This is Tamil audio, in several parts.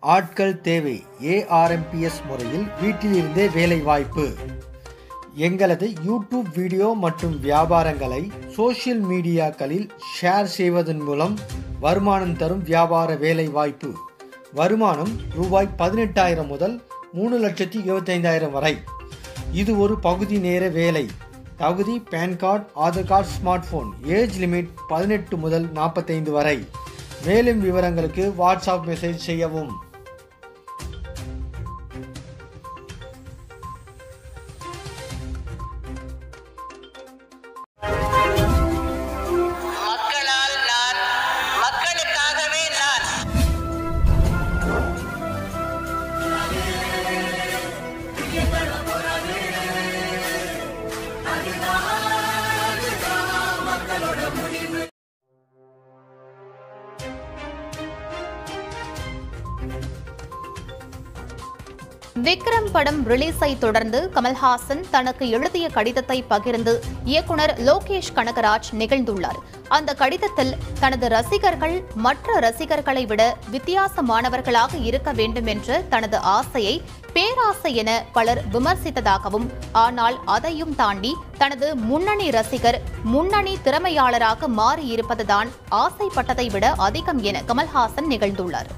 ஆட்கள் தேவை ஏஆர்எம்பிஎஸ் முறையில் வீட்டிலிருந்தே வேலைவாய்ப்பு எங்களது யூடியூப் வீடியோ மற்றும் வியாபாரங்களை சோஷியல் மீடியாக்களில் ஷேர் செய்வதன் மூலம் வருமானம் தரும் வியாபார வேலைவாய்ப்பு வருமானம் ரூபாய் பதினெட்டாயிரம் முதல் மூணு லட்சத்தி இருபத்தைந்தாயிரம் வரை இது ஒரு பகுதி நேர வேலை தகுதி PAN card Aadhaar card smart phone age limit பதினெட்டு முதல் நாற்பத்தைந்து வரை மேலும் விவரங்களுக்கு வாட்ஸ்அப் மெசேஜ் செய்யவும் மக்களால் நான் மக்களுக்காகவே நான் விக்ரம் படம் ரிலீஸை தொடர்ந்து கமல்ஹாசன் தனக்கு எழுதிய கடிதத்தை பகிர்ந்து இயக்குனர் லோகேஷ் கனகராஜ் நிகழ்ந்துள்ளார் அந்த கடிதத்தில் தனது ரசிகர்கள் மற்ற ரசிகர்களை விட வித்தியாசமானவர்களாக இருக்க வேண்டும் என்ற தனது ஆசையை பேராசை என பலர் விமர்சித்ததாகவும் ஆனால் அதையும் தாண்டி தனது முன்னணி ரசிகர் முன்னணி திறமையாளராக மாறியிருப்பதுதான் ஆசைப்பட்டதை விட அதிகம் என கமல்ஹாசன் நிகழ்ந்துள்ளார்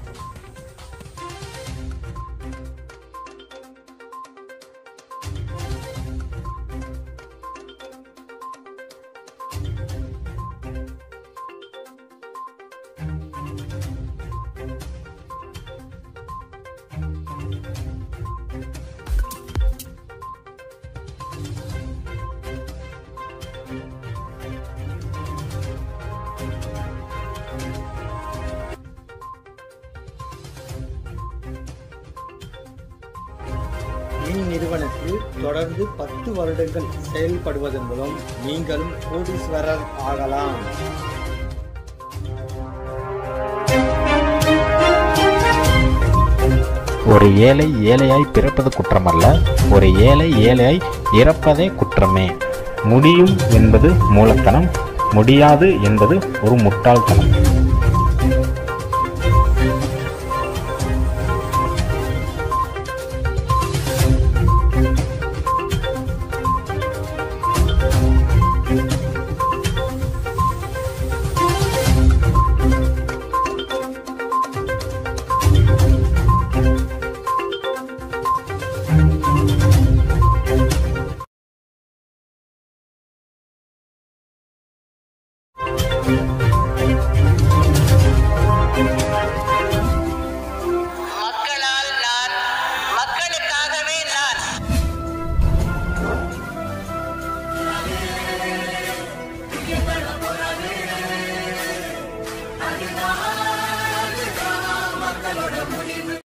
இந்நிறுவனத்தில் தொடர்ந்து பத்து வருடங்கள் செயல்படுவதன் மூலம் நீங்களும் கோடீஸ்வரர் ஆகலாம் ஒரு ஏழை ஏழையாய் பிறப்பது குற்றமல்ல ஒரு ஏழை ஏழையாய் இறப்பதே குற்றமே முடியும் என்பது மூலத்தனம் முடியாது என்பது ஒரு முட்டாள்தனம்